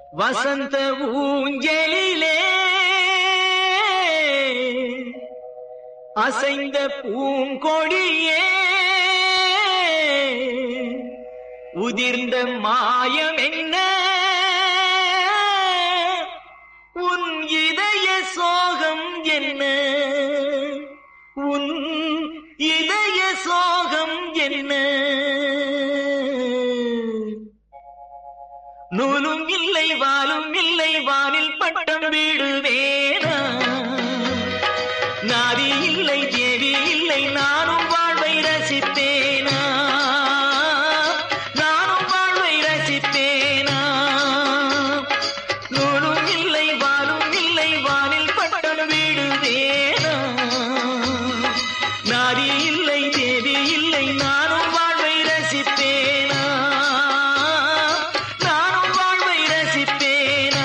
வசந்த ஊஞ்சலிலே அசைந்த பூங்கொடியே உதிர்ந்த மாயம் என்ன உன் இதய சோகம் என்ன உன் இதய சோகம் என்ன நூலும் இல்லை வாலும் இல்லை வானில் பட்டம் வீடுவேனா நாதி இல்லை தேவி இல்லை நானும் வாழ்வை ரசித்தேனா நானும் வாழ்வை ரசித்தேனா நூலும் இல்லை வாலும் இல்லை வானில் பட்டம் வீடுவேனா நாதி இல்லை தேவி இல்லை நானும் வாழ்வை ரசித்தேனா நானும் வாழ்வை ரசித்தேனா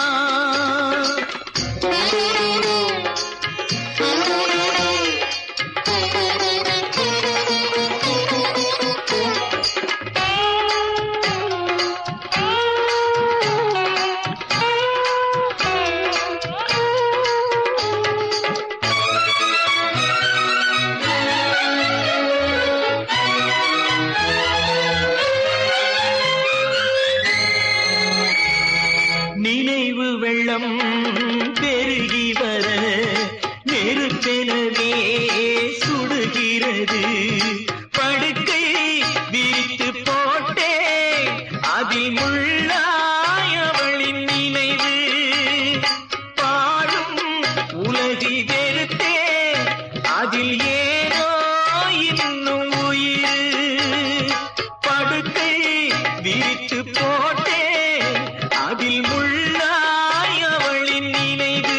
நினைவு வெள்ளம் பெருகி வர நெருப்பெனவே சுடுகிறது படுக்கை விரித்து போட்டே அதில் முள்ளாய் அவளின் நினைவு பாழும் உலகி வெறுத்தே அதில் ஏனோ இன்னும் உயிர் படுக்கை விரித்து போட்டே அதில் முள்ளாய் அவளின் நினைவு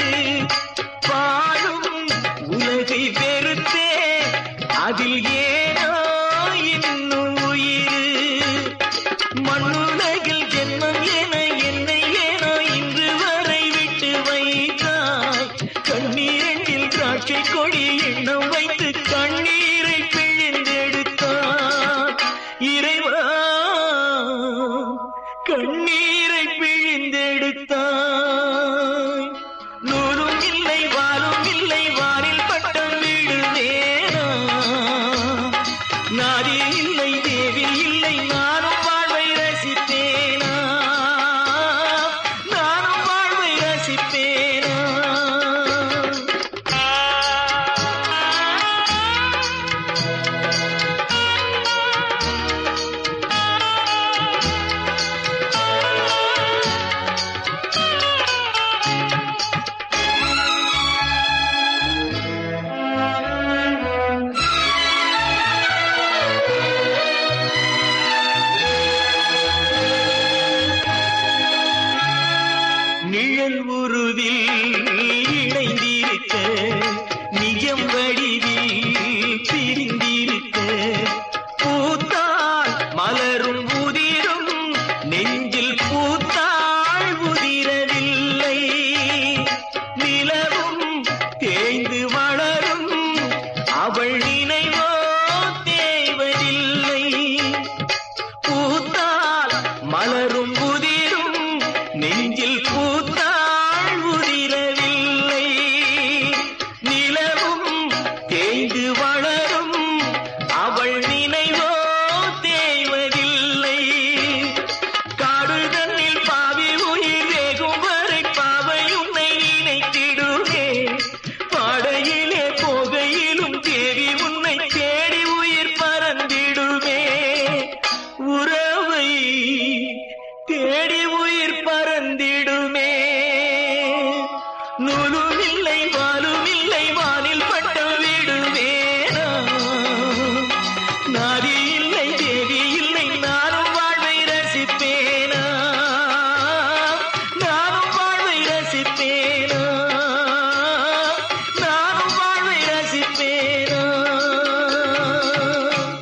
பாழும் உலகை வெறுத்தே அதில் ஏனோ இன்னும் உயிர் மண்ணுலகில் ஜென்மம் என என்னை ஏனோ இன்று வரை விட்டு வைத்தாய் கண்ணீரில் திராட்சை கொடி எண்ணம் வைத்து கண்ணீரை பிழிந்தெடுத்தார் இறைவா கண்ணீரை பிழிந்தெடுத்தாய் நூலும் இல்லை வாலும் இல்லை வானில் பட்டம் விடுவேனா நாதி இல்லை தேவி இல்லை நானும் வாழ்வை ரசித்தேனா நானும் வாழ்வை ரசித்தேனா நிழல் உருவில் இணைந்திருக்க நிஜம் வடிவில் பிரிந்திருக்க பூத்தாள் மலரும் உதிரும் நெஞ்சில் பூத்தாள் உதிரவில்லை